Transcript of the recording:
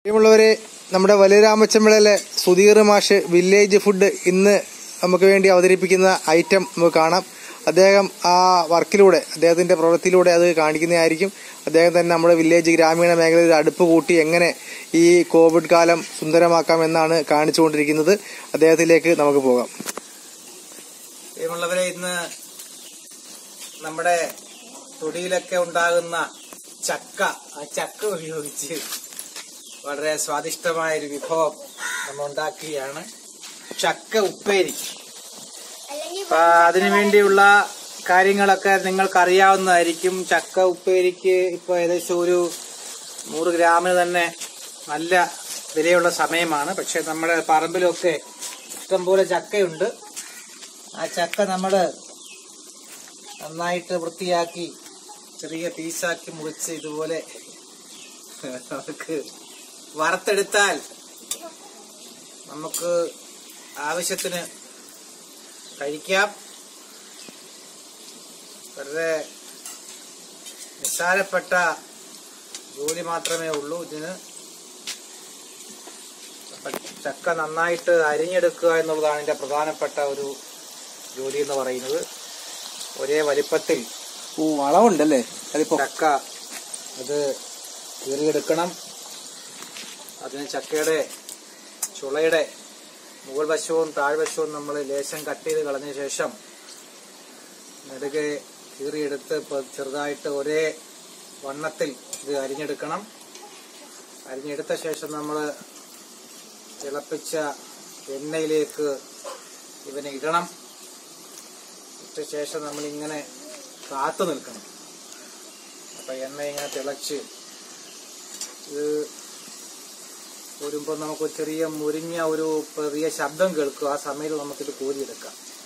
പ്രിയമുള്ളവരെ നമ്മുടെ വലിയരാമച്ചമ്പിളയിലെ സുധീർ മാഷ് വില്ലേജ് ഫുഡ് ഇന്ന് നമുക്ക് വേണ്ടി അവതരിപ്പിക്കുന്ന ഐറ്റം നമുക്ക് കാണാം അദ്ദേഹം ആ വർക്കിലൂടെ അദ്ദേഹത്തിന്റെ പ്രവൃത്തിയിലൂടെ അത് കാണിക്കുന്നതായിരിക്കും അദ്ദേഹം തന്നെ നമ്മുടെ വില്ലേജ് ഗ്രാമീണ മേഖലയിൽ അടുപ്പ് കൂട്ടി എങ്ങനെ ഈ കോവിഡ് കാലം സുന്ദരമാക്കാം എന്നാണ് കാണിച്ചുകൊണ്ടിരിക്കുന്നത് അദ്ദേഹത്തിലേക്ക് നമുക്ക് പോകാം പ്രിയമുള്ളവരെ ഇന്ന് നമ്മുടെ തൊടിയിലൊക്കെ ഉണ്ടാകുന്ന ചക്ക ആ ചക്ക ഉപയോഗിച്ച് വളരെ സ്വാദിഷ്ടമായ ഒരു വിഭവം നമ്മൾ ഉണ്ടാക്കുകയാണ് ചക്ക ഉപ്പേരി അപ്പൊ അതിനു വേണ്ടിയുള്ള കാര്യങ്ങളൊക്കെ നിങ്ങൾക്ക് അറിയാവുന്നതായിരിക്കും ചക്ക ഉപ്പേരിക്ക് ഇപ്പൊ ഏകദേശം ഒരു നൂറ് ഗ്രാമിന് തന്നെ നല്ല വിലയുള്ള സമയമാണ് പക്ഷെ നമ്മുടെ പറമ്പിലൊക്കെ ഇഷ്ടംപോലെ ചക്കയുണ്ട് ആ ചക്ക നമ്മള് നന്നായിട്ട് വൃത്തിയാക്കി ചെറിയ പീസാക്കി മുറിച്ച് ഇതുപോലെ നമുക്ക് വറുത്തെടുത്താൽ നമുക്ക് ആവശ്യത്തിന് കഴിക്കാം വളരെ നിസ്സാരപ്പെട്ട ജോലി മാത്രമേ ഉള്ളൂ ഇതിന് അപ്പൊ ചക്ക നന്നായിട്ട് അരിഞ്ഞെടുക്കുക എന്നുള്ളതാണ് ഇതിന്റെ പ്രധാനപ്പെട്ട ഒരു ജോലി എന്ന് പറയുന്നത് ഒരേ വലിപ്പത്തിൽ ഓ വളവുണ്ടല്ലേ അതിപ്പോ ചക്ക അത് കീറിയെടുക്കണം അതിന് ചക്കയുടെ ചുളയുടെ മുകൾ വശവും താഴ്വശവും നമ്മൾ ലേശം കട്ട് ചെയ്ത് കളഞ്ഞ ശേഷം നെടുകെ കീറിയെടുത്ത് ഇപ്പൊ ചെറുതായിട്ട് ഒരേ വണ്ണത്തിൽ ഇത് അരിഞ്ഞെടുക്കണം അരിഞ്ഞെടുത്ത ശേഷം നമ്മൾ തിളപ്പിച്ച എണ്ണയിലേക്ക് ഇവനെ ഇടണം ഇട്ട ശേഷം നമ്മൾ ഇങ്ങനെ കാത്തു നിൽക്കണം അപ്പൊ എണ്ണ ഇങ്ങനെ തിളച്ച് ഇത് വരുമ്പോൾ നമുക്ക് ചെറിയ മുരിഞ്ഞ ഒരു ചെറിയ ശബ്ദം കേൾക്കും ആ സമയത്ത് നമുക്കിത് കോരിയെടുക്കാം